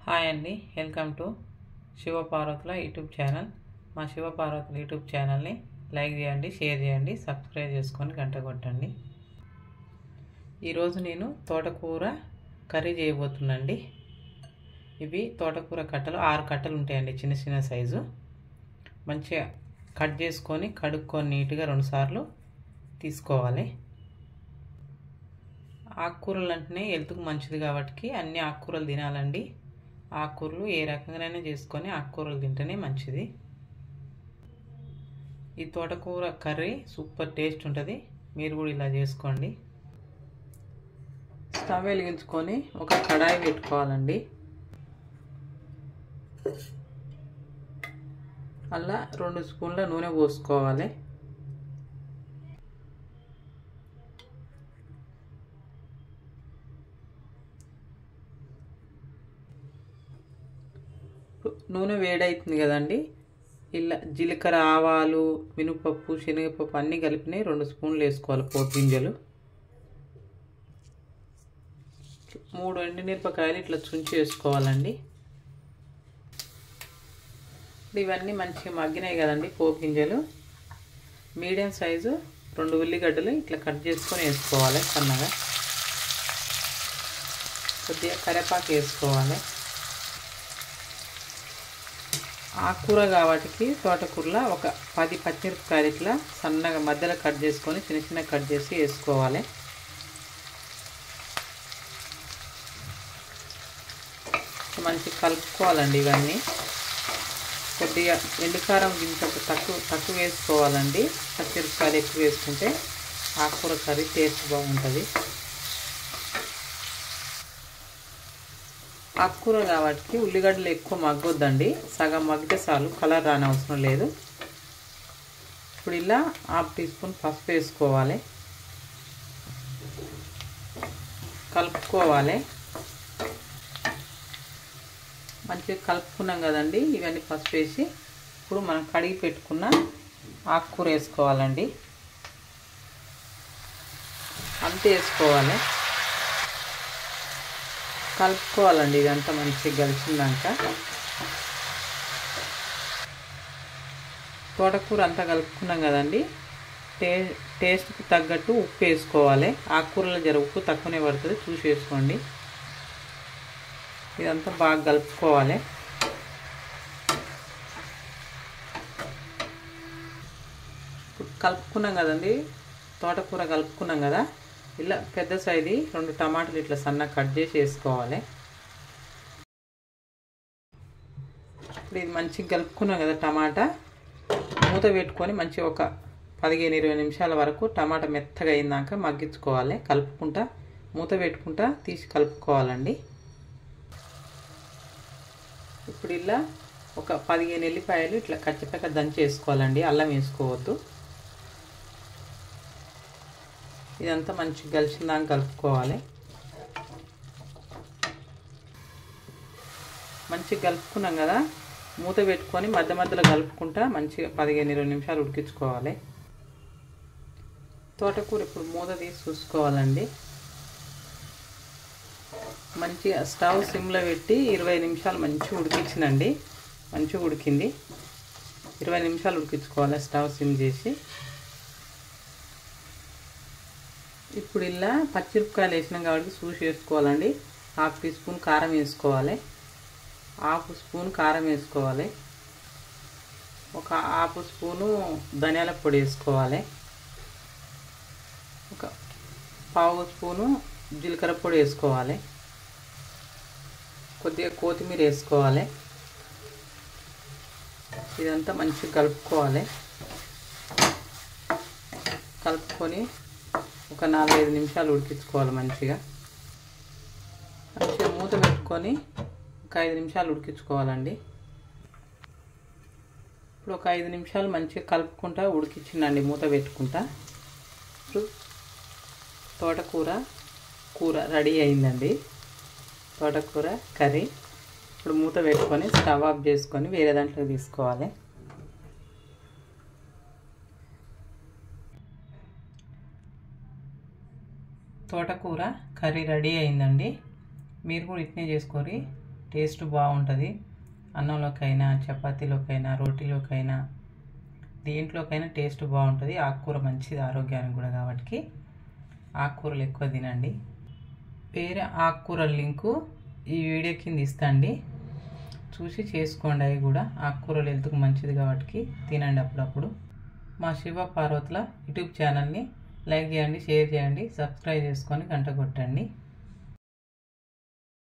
hi అండి welcome to శివపార్వతుల YouTube channel మా శివపార్వతుల యూట్యూబ్ ఛానల్ని లైక్ చేయండి షేర్ చేయండి సబ్స్క్రైబ్ చేసుకొని గంట కొట్టండి ఈరోజు నేను తోటకూర కర్రీ చేయబోతున్నాండి ఇవి తోటకూర కట్టలు ఆరు కట్టలు ఉంటాయండి చిన్న చిన్న సైజు మంచిగా కట్ చేసుకొని కడుక్కొని నీట్గా రెండుసార్లు తీసుకోవాలి ఆకుకూరలు అంటేనే హెల్త్కి మంచిది కాబట్టి అన్ని ఆకుకూరలు తినాలండి ఆకుకూరలు ఏ రకంగానైనా చేసుకొని ఆకుకూరలు తింటేనే మంచిది ఈ తోటకూర కర్రీ సూపర్ టేస్ట్ ఉంటుంది మీరు కూడా ఇలా చేసుకోండి స్టవ్ వెలిగించుకొని ఒక కడాయి పెట్టుకోవాలండి అలా రెండు స్పూన్ల నూనె పోసుకోవాలి నూనె వేడవుతుంది కదండి ఇలా జీలకర్ర ఆవాలు మినపప్పు శనగపప్పు అన్నీ కలిపినాయి రెండు స్పూన్లు వేసుకోవాలి పోపు గింజలు మూడు ఎండుమిరపకాయలు ఇట్లా చుంచి వేసుకోవాలండి ఇవన్నీ మంచిగా మగ్గినాయి కదండి పోపు గింజలు మీడియం సైజు రెండు ఉల్లిగడ్డలు ఇట్లా కట్ చేసుకొని వేసుకోవాలి సన్నగా కొద్దిగా కరివేపాకు వేసుకోవాలి ఆకుకూర కాబట్టి తోటకూరలో ఒక పది పచ్చిమిరపకాయలు ఇట్లా సన్నగా మధ్యలో కట్ చేసుకొని చిన్న చిన్న కట్ చేసి వేసుకోవాలి మంచి కలుపుకోవాలండి ఇవన్నీ కొద్దిగా ఎండుకారం ఇంత తక్కువ తక్కువ వేసుకోవాలండి పచ్చిమిరపకాయలు ఎక్కువ వేసుకుంటే ఆకుకూర కర్రీ టేస్ట్ బాగుంటుంది ఆకుకూర కాబట్టి ఉల్లిగడ్డలు ఎక్కువ మగ్గొద్దండి సగం మగ్గితే చాలు కలర్ రాని అవసరం లేదు ఇప్పుడు ఇలా హాఫ్ టీ స్పూన్ పసుపు వేసుకోవాలి కలుపుకోవాలి మంచిగా కలుపుకున్నాం కదండి ఇవన్నీ పసుపు వేసి ఇప్పుడు మనం కడిగి పెట్టుకున్న ఆకుకూర వేసుకోవాలండి అంతే వేసుకోవాలి కలుపుకోవాలండి ఇదంతా మంచిగా కలిసిందాక తోటకూర అంతా కలుపుకున్నాం కదండి టే టేస్ట్కి తగ్గట్టు ఉప్పు వేసుకోవాలి ఆకుకూరలో జర ఉప్పు తక్కువనే పడుతుంది చూసి వేసుకోండి ఇదంతా బాగా కలుపుకోవాలి కలుపుకున్నాం కదండి తోటకూర కలుపుకున్నాం కదా ఇలా పెద్ద సైజు రెండు టమాటాలు ఇట్లా సన్నగా కట్ చేసి వేసుకోవాలి ఇప్పుడు ఇది మంచిగా కలుపుకున్నాం కదా టమాటా మూత పెట్టుకొని మంచిగా ఒక పదిహేను ఇరవై నిమిషాల వరకు టమాటా మెత్తగా అయిందాక మగ్గించుకోవాలి కలుపుకుంటా మూత పెట్టుకుంటా తీసి కలుపుకోవాలండి ఇప్పుడు ఇలా ఒక పదిహేను ఎల్లిపాయలు ఇట్లా కచ్చపక్క దంచి వేసుకోవాలండి అల్లం వేసుకోవద్దు ఇదంతా మంచిగా కలిసిందాక కలుపుకోవాలి మంచిగా కలుపుకున్నాం కదా మూత పెట్టుకొని మధ్య మధ్యలో కలుపుకుంటా మంచిగా పదిహేను ఇరవై నిమిషాలు ఉడికించుకోవాలి తోటకూర ఇప్పుడు మూత తీసి చూసుకోవాలండి మంచిగా స్టవ్ సిమ్లో పెట్టి ఇరవై నిమిషాలు మంచిగా ఉడికించినండి మంచిగా ఉడికింది ఇరవై నిమిషాలు ఉడికించుకోవాలి స్టవ్ సిమ్ చేసి ఇప్పుడు ఇలా పచ్చిమిరపకాయలు వేసినాం కాబట్టి చూసి వేసుకోవాలండి హాఫ్ టీ స్పూన్ కారం వేసుకోవాలి హాఫ్ స్పూన్ కారం వేసుకోవాలి ఒక హాఫ్ స్పూను ధనియాల పొడి వేసుకోవాలి ఒక పావు స్పూను జీలకర్ర పొడి వేసుకోవాలి కొద్దిగా కొత్తిమీర వేసుకోవాలి ఇదంతా మంచిగా కలుపుకోవాలి కలుపుకొని ఒక నాలుగైదు నిమిషాలు ఉడికించుకోవాలి మంచిగా మంచిగా మూత పెట్టుకొని ఒక ఐదు నిమిషాలు ఉడికించుకోవాలండి ఇప్పుడు ఒక ఐదు నిమిషాలు మంచిగా కలుపుకుంటా ఉడికించిందండి మూత పెట్టుకుంటా ఇప్పుడు తోటకూర కూర రెడీ అయిందండి తోటకూర కర్రీ ఇప్పుడు మూత పెట్టుకొని స్టవ్ ఆఫ్ చేసుకొని వేరే దాంట్లో తీసుకోవాలి తోటకూర కర్రీ రెడీ అయిందండి మీరు కూడా ఇట్నే చేసుకోరి టేస్ట్ బాగుంటుంది అన్నంలోకైనా చపాతీలోకైనా రోటీలోకైనా దేంట్లోకైనా టేస్ట్ బాగుంటుంది ఆకుకూర మంచిది ఆరోగ్యానికి కూడా కాబట్టి ఆకుకూరలు ఎక్కువ తినండి వేరే ఆకుకూరల లింకు ఈ వీడియో కింద ఇస్తాండి చూసి చేసుకోండి అవి కూడా ఆకుకూరలు హెల్త్కి మంచిది కాబట్టి తినండి అప్పుడప్పుడు మా శివ పార్వతుల యూట్యూబ్ ఛానల్ని లైక్ చేయండి షేర్ చేయండి సబ్స్క్రైబ్ చేసుకొని గంట కొట్టండి